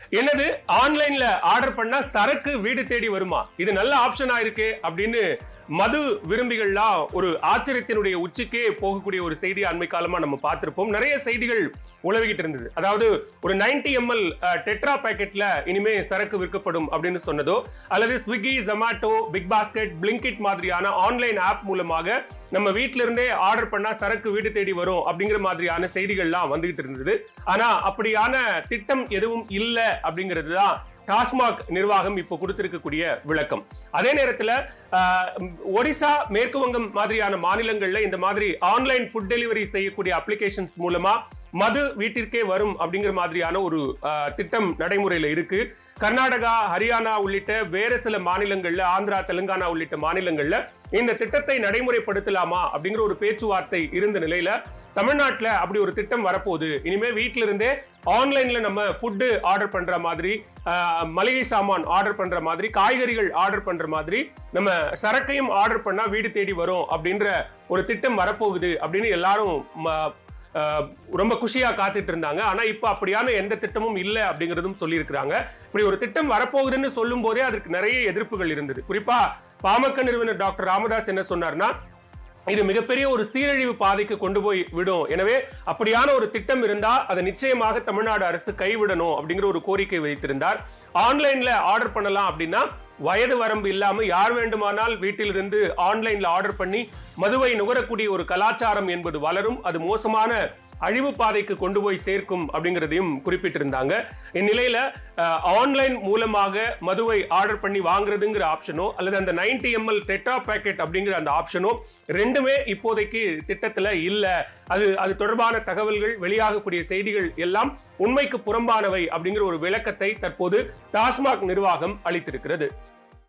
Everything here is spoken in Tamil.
என்னது ஆன்லைன்ல ஆர்டர் பண்ணா சரக்கு வீடு தேடி வருமா இது நல்ல ஆப்ஷனா இருக்கு அப்படின்னு மது விரும்பிகள்லாம் ஒரு ஆச்சரியத்தினுடைய உச்சிக்கே போகக்கூடிய ஒரு செய்தி அண்மை காலமா நம்ம பார்த்திருப்போம் நிறைய செய்திகள் உழவிக்கிட்டு இருந்தது அதாவது ஒரு 90 எம்எல் டெட்ரா பேக்கெட்ல இனிமே சரக்கு விற்கப்படும் அப்படின்னு சொன்னதோ அல்லது Swiggy Zomato Big Basket Blinkit மாதிரியான ஆன்லைன் ஆப் மூலமாக நம்ம வீட்ல இருந்தே ஆர்டர் பண்ணா சரக்கு வீடு தேடி வரும் அப்படிங்கிற மாதிரியான செய்திகள்லாம் வந்துகிட்டு இருந்தது ஆனா அப்படியான திட்டம் எதுவும் இல்லை அப்படிங்கிறது தான் டாஸ்மாக் நிர்வாகம் இப்போ கொடுத்திருக்கக்கூடிய விளக்கம் அதே நேரத்துல ஆஹ், ஒடிசா மேற்கு வங்கம் மாதிரியான மாநிலங்கள்ல இந்த மாதிரி ஆன்லைன் ஃபுட் டெலிவரி செய்யக்கூடிய அப்ளிகேஷன்ஸ் மூலமா மது வீட்டிற்கே வரும் அப்படிங்கிற மாதிரியான ஒரு ஆஹ், திட்டம் நடைமுறையில இருக்கு கர்நாடகா ஹரியானா உள்ளிட்ட வேறு சில மாநிலங்கள்ல ஆந்திரா தெலுங்கானா உள்ளிட்ட மாநிலங்கள்ல இந்த திட்டத்தை நடைமுறைப்படுத்தலாமா அப்படிங்கிற ஒரு பேச்சுவார்த்தை இருந்த நிலையில தமிழ்நாட்டுல அப்படி ஒரு திட்டம் வரப்போகுது இனிமே வீட்ல இருந்தே ஆன்லைன்ல நம்ம ஃபுட்டு ஆர்டர் பண்ற மாதிரி ஆஹ், மளிகை சாமான் ஆர்டர் பண்ற மாதிரி காய்கறிகள் ஆர்டர் பண்ற மாதிரி நம்ம சரக்கையும் ஆர்டர் பண்ணா வீடு தேடி வரும் அப்படின்ற ஒரு திட்டம் வரப்போகுது அப்படின்னு எல்லாரும் ம- ஆஹ், ரொம்ப குஷியா காத்துட்டு இருந்தாங்க ஆனா இப்ப அப்படியான எந்த திட்டமும் இல்லை அப்படிங்கிறதும் சொல்லியிருக்கிறாங்க இப்படி ஒரு திட்டம் வரப்போகுதுன்னு சொல்லும் போதே அதற்கு நிறைய எதிர்ப்புகள் இருந்தது குறிப்பா பாமக நிறுவனர் டாக்டர் ராமதாஸ் என்ன சொன்னார்னா இது மிகப்பெரிய ஒரு சீரழிவு பாதைக்கு கொண்டு போய் விடும் எனவே அப்படியான ஒரு திட்டம் இருந்தா அதை நிச்சயமாக தமிழ்நாடு அரசு கைவிடணும் அப்படிங்கிற ஒரு கோரிக்கை வைத்திருந்தார் ஆன்லைன்ல ஆர்டர் பண்ணலாம் அப்படின்னா வயது வரம்பு இல்லாம யார் வேண்டுமானால் வீட்டிலிருந்து ஆன்லைன்ல ஆர்டர் பண்ணி மதுவை நுகரக்கூடிய ஒரு கலாச்சாரம் என்பது வளரும் அது மோசமான அழிவு பாதைக்கு கொண்டு போய் சேர்க்கும் அப்படிங்கிறதையும் குறிப்பிட்டிருந்தாங்க இந்நிலையில ஆன்லைன் மூலமாக மதுவை ஆர்டர் பண்ணி வாங்குறதுங்கிற ஆப்ஷனோ அல்லது அந்த 90 எம்எல் டெட்ரா பேக்கெட் அப்படிங்கிற அந்த ஆப்ஷனோ ரெண்டுமே இப்போதைக்கு திட்டத்துல இல்ல அது அது தொடர்பான தகவல்கள் வெளியாகக்கூடிய செய்திகள் எல்லாம் உண்மைக்கு புறம்பானவை அப்படிங்கிற ஒரு விளக்கத்தை தற்போது டாஸ்மாக் நிர்வாகம் அளித்திருக்கிறது